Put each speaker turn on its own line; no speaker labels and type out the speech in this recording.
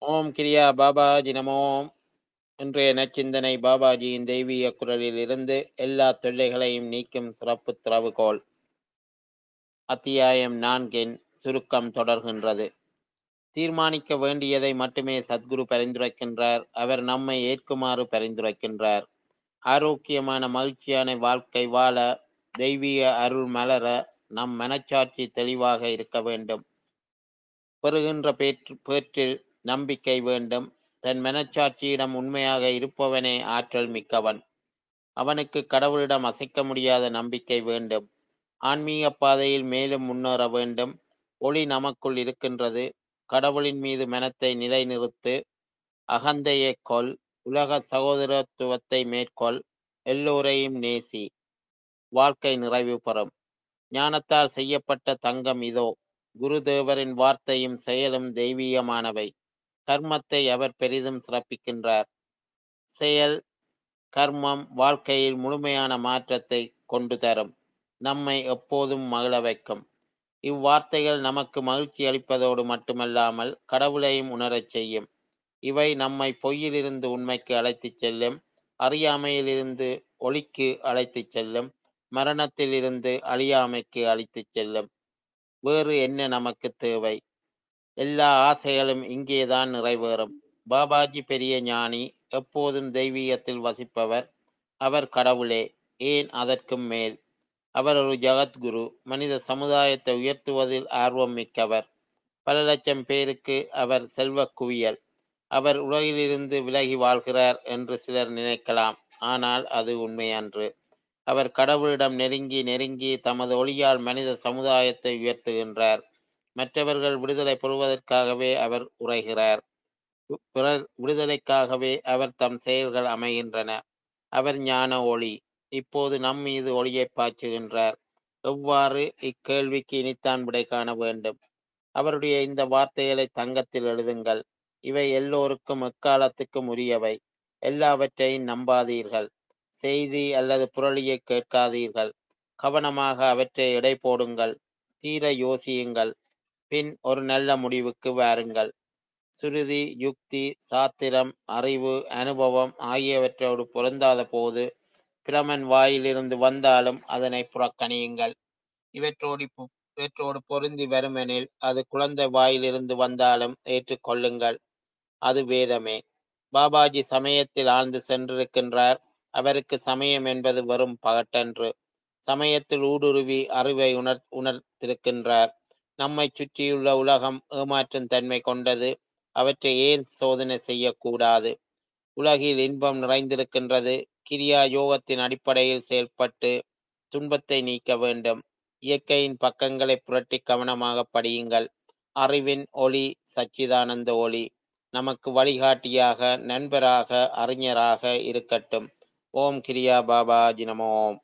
ஓம் கிரியா பாபாஜி நமோ இன்றைய நச்சிந்தனை பாபாஜியின் தெய்வீக குரலில் இருந்து எல்லா தொல்லைகளையும் நீக்கும் சிறப்பு திறவுகோல் அத்தியாயம் நான்கின் சுருக்கம் தொடர்கின்றது தீர்மானிக்க வேண்டியதை மட்டுமே சத்குரு பரிந்துரைக்கின்றார் அவர் நம்மை ஏற்குமாறு பரிந்துரைக்கின்றார் ஆரோக்கியமான மகிழ்ச்சியான வாழ்க்கை வாழ தெய்வீக அருள் மலர நம் மனச்சாட்சி தெளிவாக இருக்க வேண்டும் பெறுகின்ற பேற்று பேற்றில் நம்பிக்கை வேண்டும் தன் மனச்சாட்சியிடம் உண்மையாக இருப்பவனே ஆற்றல் மிக்கவன் அவனுக்கு கடவுளிடம் அசைக்க முடியாத நம்பிக்கை வேண்டும் ஆன்மீக பாதையில் மேலும் முன்னேற வேண்டும் ஒளி நமக்குள் இருக்கின்றது கடவுளின் மீது மனத்தை நிலைநிறுத்து அகந்தையை கொல் உலக சகோதரத்துவத்தை மேற்கொள் எல்லோரையும் நேசி வாழ்க்கை நிறைவு பெறும் ஞானத்தால் செய்யப்பட்ட தங்கம் இதோ குருதேவரின் வார்த்தையும் செயலும் தெய்வீகமானவை கர்மத்தை அவர் பெரிதும் சிறப்பிக்கின்றார் செயல் கர்மம் வாழ்க்கையில் முழுமையான மாற்றத்தை கொண்டு தரும் நம்மை எப்போதும் மகிழ வைக்கும் இவ்வார்த்தைகள் நமக்கு மகிழ்ச்சி அளிப்பதோடு மட்டுமல்லாமல் கடவுளையும் உணரச் செய்யும் இவை நம்மை பொய்யிலிருந்து உண்மைக்கு அழைத்துச் செல்லும் அறியாமையிலிருந்து ஒளிக்கு அழைத்துச் செல்லும் மரணத்திலிருந்து அழியாமைக்கு அழைத்துச் செல்லும் வேறு என்ன நமக்கு தேவை எல்லா ஆசைகளும் இங்கேதான் நிறைவேறும் பாபாஜி பெரிய ஞானி எப்போதும் தெய்வீகத்தில் வசிப்பவர் அவர் கடவுளே ஏன் அதற்கும் மேல் அவர் ஒரு ஜகத்குரு மனித சமுதாயத்தை உயர்த்துவதில் ஆர்வம் மிக்கவர் பல லட்சம் பேருக்கு அவர் செல்வ குவியல் அவர் உலகிலிருந்து விலகி வாழ்கிறார் என்று சிலர் நினைக்கலாம் ஆனால் அது உண்மையன்று அவர் கடவுளிடம் நெருங்கி நெருங்கி தமது ஒளியால் மனித சமுதாயத்தை உயர்த்துகின்றார் மற்றவர்கள் விடுதலை பெறுவதற்காகவே அவர் உரைகிறார் பிறர் விடுதலைக்காகவே அவர் தம் செயல்கள் அமைகின்றன அவர் ஞான ஒளி இப்போது நம் மீது ஒளியை பாய்ச்சுகின்றார் எவ்வாறு இக்கேள்விக்கு இனித்தான் விடை காண வேண்டும் அவருடைய இந்த வார்த்தைகளை தங்கத்தில் எழுதுங்கள் இவை எல்லோருக்கும் எக்காலத்துக்கும் உரியவை எல்லாவற்றையும் நம்பாதீர்கள் செய்தி அல்லது புரளியை கேட்காதீர்கள் கவனமாக அவற்றை எடை போடுங்கள் தீர யோசியுங்கள் பின் ஒரு நல்ல முடிவுக்கு வாருங்கள் சுருதி யுக்தி சாத்திரம் அறிவு அனுபவம் ஆகியவற்றோடு பொருந்தாத போது பிரமன் வாயிலிருந்து வந்தாலும் அதனை புறக்கணியுங்கள் இவற்றோடு இவற்றோடு பொருந்தி வருமெனில் அது குழந்தை வாயிலிருந்து வந்தாலும் ஏற்றுக்கொள்ளுங்கள் அது வேதமே பாபாஜி சமயத்தில் ஆழ்ந்து சென்றிருக்கின்றார் அவருக்கு சமயம் என்பது வெறும் பகட்டன்று சமயத்தில் ஊடுருவி அறிவை உணர் உணர்த்திருக்கின்றார் நம்மை சுற்றியுள்ள உலகம் ஏமாற்றும் தன்மை கொண்டது அவற்றை ஏன் சோதனை செய்யக்கூடாது உலகில் இன்பம் நிறைந்திருக்கின்றது கிரியா யோகத்தின் அடிப்படையில் செயல்பட்டு துன்பத்தை நீக்க வேண்டும் இயற்கையின் பக்கங்களை புரட்டி கவனமாக படியுங்கள் அறிவின் ஒளி சச்சிதானந்த ஒளி நமக்கு வழிகாட்டியாக நண்பராக அறிஞராக இருக்கட்டும் ஓம் கிரியா பாபா ஜினமோம்